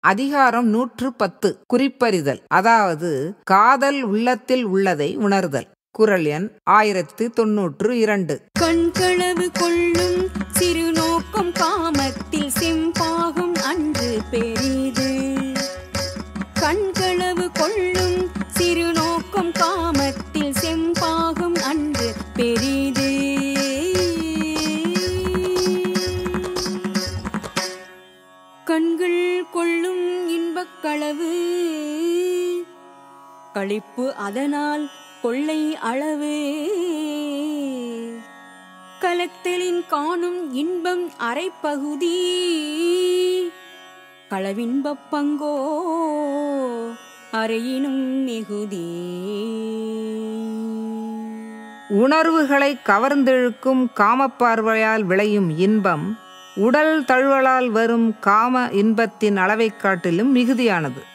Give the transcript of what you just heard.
அதிகாரம் நூற்று பத்து குறிப்பறிதல் அதாவது காதல் உள்ளத்தில் உள்ளதை உணர்தல் குரல் எண் ஆயிரத்து தொன்னூற்று இரண்டு கண்களவு கொள்ளும் சிறு நோக்கம் காமத்தில் செம்பாகும் அன்று பெரிது கண்களவு கொள்ளும் சிறு நோக்கம் காமத்தில் செம்பாகும் அன்று பெரிது கண்கள் கொள்ளும் இன்பக் களவு களிப்பு அதனால் கொள்ளை அளவு கலத்தலின் காணும் இன்பம் அரைப்பகுதி களவின்பப் பங்கோ அறையினும் மிகுதி உணர்வுகளை கவர்ந்திழுக்கும் காமப்பார்வையால் விளையும் இன்பம் உடல் தழுவலால் வரும் காம இன்பத்தின் அளவைக் காட்டிலும் மிகுதியானது